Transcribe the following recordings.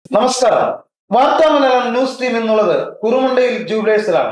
നമസ്കാരം വാർത്താ Malayalam news team എന്നുള്ളത് കുറുമുണ്ടയിൽ ജൂബിലേഴ്സിലാണ്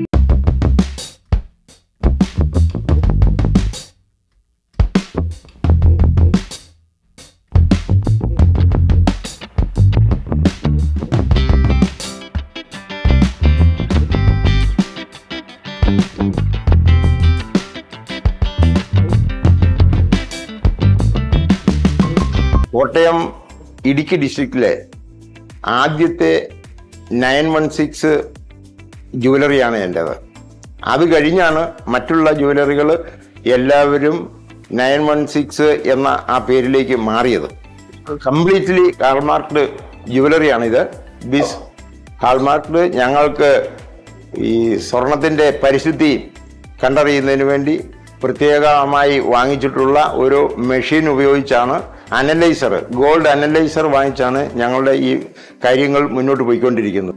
കോട്ടയം ഇടുക്കി ഡിസ്ട്രിക്റ്റിലെ ആദ്യത്തെ നയൻ വൺ സിക്സ് ജുവലറിയാണ് എൻ്റേത് അത് കഴിഞ്ഞാണ് മറ്റുള്ള ജുവലറികൾ എല്ലാവരും നയൻ വൺ സിക്സ് എന്ന ആ പേരിലേക്ക് മാറിയത് കംപ്ലീറ്റ്ലി ഹാൾമാർക്ക്ഡ് ജുവലറിയാണിത് ബിസ് ഹാൾമാർക്ക്ഡ് ഞങ്ങൾക്ക് ഈ സ്വർണത്തിൻ്റെ പരിശുദ്ധി കണ്ടറിയുന്നതിന് വേണ്ടി പ്രത്യേകമായി വാങ്ങിച്ചിട്ടുള്ള ഒരു മെഷീൻ ഉപയോഗിച്ചാണ് അനലൈസർ ഗോൾഡ് അനലൈസർ വാങ്ങിച്ചാണ് ഞങ്ങളുടെ ഈ കാര്യങ്ങൾ മുന്നോട്ട് പോയിക്കൊണ്ടിരിക്കുന്നത്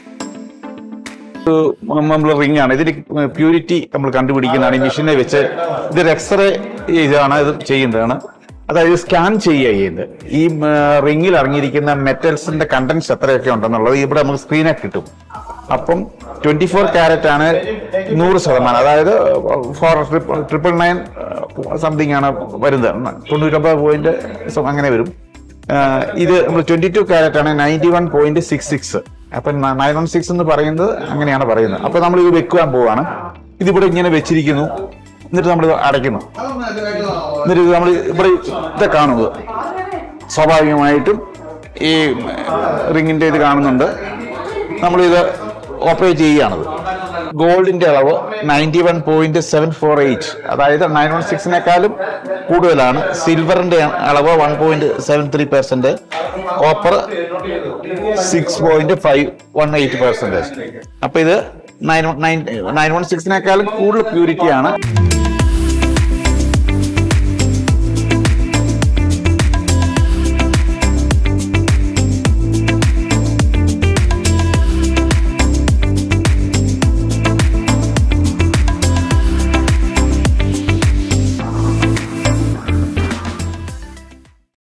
നമ്മൾ റിംഗ് ആണ് ഇതിന് പ്യൂരിറ്റി നമ്മൾ കണ്ടുപിടിക്കുന്നതാണ് ഈ മെഷീനെ വെച്ച് ഇതൊരു എക്സ്റേ ഇതാണ് ഇത് ചെയ്യുന്നതാണ് അതായത് സ്കാൻ ചെയ്യുക ചെയ്യുന്നത് ഈ റിംഗിൽ ഇറങ്ങിയിരിക്കുന്ന മെറ്റൽസിന്റെ കണ്ടൻസ് എത്രയൊക്കെ ഉണ്ടെന്നുള്ളത് ഇവിടെ നമുക്ക് സ്ക്രീനിൽ കിട്ടും അപ്പം ട്വന്റി ഫോർ ക്യാരറ്റ് ആണ് നൂറ് ശതമാനം അതായത് ഫോർ ട്രിപ്പിൾ നയൻ സംതിങ് ആണ് വരുന്നത് തൊണ്ണൂറ്റൊമ്പത് പോയിന്റ് അങ്ങനെ വരും ആ, ഇത് നമ്മൾ ട്വന്റി ടു ക്യാരറ്റ് ആണ് ninety one point six six അപ്പൊ നയൻ വൺ സിക്സ് എന്ന് പറയുന്നത് അങ്ങനെയാണ് പറയുന്നത് അപ്പൊ നമ്മൾ ഇത് വെക്കുവാൻ പോവാണ് ഇതിവിടെ ഇങ്ങനെ വെച്ചിരിക്കുന്നു എന്നിട്ട് നമ്മൾ അടയ്ക്കുന്നു എന്നിട്ട് ഇത് നമ്മൾ ഇവിടെ ഇത് കാണുന്നത് സ്വാഭാവികമായിട്ടും ഈ റിങ്ങിന്റെ ഇത് കാണുന്നുണ്ട് നമ്മളിത് ഓപ്പറേറ്റ് ചെയ്യുകയാണത് ഗോൾഡിന്റെ അളവ് ninety one point seven four eight അതായത് നയൻ വൺ സിക്സിനേക്കാളും കൂടുതലാണ് സിൽവറിന്റെ അളവ് one point seven three percent copper six point five one eight percentage അപ്പൊ ഇത് നയൻ നയൻ നയൻ വൺ സിക്സിനേക്കാളും കൂടുതൽ പ്യൂരിറ്റി ആണ്